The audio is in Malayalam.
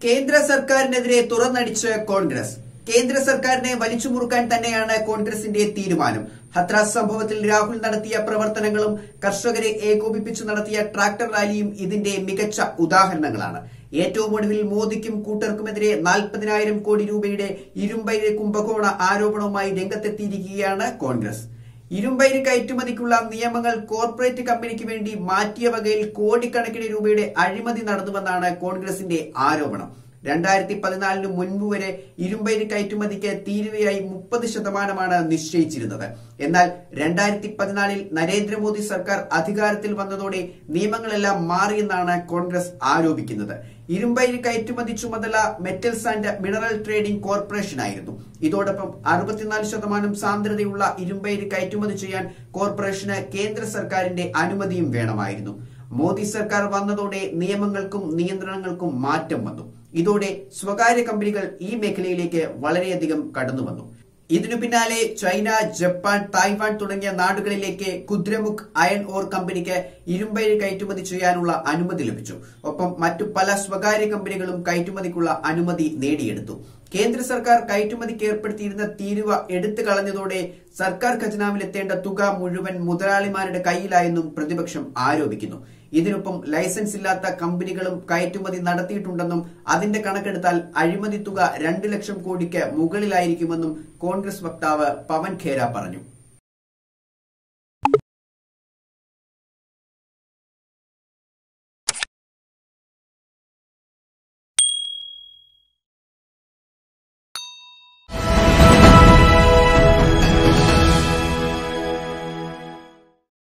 കേന്ദ്ര സർക്കാരിനെതിരെ തുറന്നടിച്ച് കോൺഗ്രസ് കേന്ദ്ര സർക്കാരിനെ വലിച്ചു മുറുക്കാൻ തന്നെയാണ് കോൺഗ്രസിന്റെ തീരുമാനം ഹത്രാസ് സംഭവത്തിൽ രാഹുൽ നടത്തിയ പ്രവർത്തനങ്ങളും കർഷകരെ ഏകോപിപ്പിച്ചു നടത്തിയ ട്രാക്ടർ റാലിയും ഇതിന്റെ മികച്ച ഉദാഹരണങ്ങളാണ് ഏറ്റവും ഒടുവിൽ മോദിക്കും കൂട്ടർക്കുമെതിരെ നാൽപ്പതിനായിരം കോടി രൂപയുടെ ഇരുമ്പയിലെ കുംഭകോണ ആരോപണവുമായി രംഗത്തെത്തിയിരിക്കുകയാണ് കോൺഗ്രസ് ഇരുമ്പയിര് കയറ്റുമതിക്കുള്ള നിയമങ്ങൾ കോർപ്പറേറ്റ് കമ്പനിക്ക് വേണ്ടി മാറ്റിയ വകയിൽ കോടിക്കണക്കിന് രൂപയുടെ അഴിമതി നടന്നുവെന്നാണ് കോൺഗ്രസിന്റെ ആരോപണം രണ്ടായിരത്തി പതിനാലിന് മുൻപ് വരെ ഇരുമ്പയിര് കയറ്റുമതിക്ക് തീരുവയായി മുപ്പത് ശതമാനമാണ് നിശ്ചയിച്ചിരുന്നത് എന്നാൽ രണ്ടായിരത്തി പതിനാലിൽ നരേന്ദ്രമോദി സർക്കാർ അധികാരത്തിൽ വന്നതോടെ നിയമങ്ങളെല്ലാം മാറിയെന്നാണ് കോൺഗ്രസ് ആരോപിക്കുന്നത് ഇരുമ്പയിര് കയറ്റുമതി ചുമതല metals and mineral trading corporation ആയിരുന്നു ഇതോടൊപ്പം അറുപത്തിനാല് ശതമാനം സാന്ദ്രതയുള്ള ഇരുമ്പയിര് കയറ്റുമതി ചെയ്യാൻ കോർപ്പറേഷന് കേന്ദ്ര സർക്കാരിന്റെ അനുമതിയും വേണമായിരുന്നു മോദി സർക്കാർ വന്നതോടെ നിയമങ്ങൾക്കും നിയന്ത്രണങ്ങൾക്കും മാറ്റം വന്നു ഇതോടെ സ്വകാര്യ കമ്പനികൾ ഈ മേഖലയിലേക്ക് വളരെയധികം കടന്നു വന്നു ഇതിനു പിന്നാലെ ചൈന ജപ്പാൻ തായ്വാൻ തുടങ്ങിയ നാടുകളിലേക്ക് കുദ്രമുഖ് അയൺ ഓർ കമ്പനിക്ക് ഇരുമ്പയിര് കയറ്റുമതി ചെയ്യാനുള്ള അനുമതി ലഭിച്ചു ഒപ്പം മറ്റു പല സ്വകാര്യ കമ്പനികളും കയറ്റുമതിക്കുള്ള അനുമതി നേടിയെടുത്തു കേന്ദ്ര സർക്കാർ കയറ്റുമതിക്ക് ഏർപ്പെടുത്തിയിരുന്ന തീരുവ എടുത്തു കളഞ്ഞതോടെ സർക്കാർ ഖജനാവിലെത്തേണ്ട തുക മുഴുവൻ മുതലാളിമാരുടെ കയ്യിലായെന്നും പ്രതിപക്ഷം ആരോപിക്കുന്നു ഇതിനൊപ്പം ലൈസൻസ് ഇല്ലാത്ത കമ്പനികളും കയറ്റുമതി നടത്തിയിട്ടുണ്ടെന്നും അതിന്റെ കണക്കെടുത്താൽ അഴിമതി തുക രണ്ട് ലക്ഷം കോടിക്ക് മുകളിലായിരിക്കുമെന്നും കോൺഗ്രസ് വക്താവ് പവൻ ഖേര പറഞ്ഞു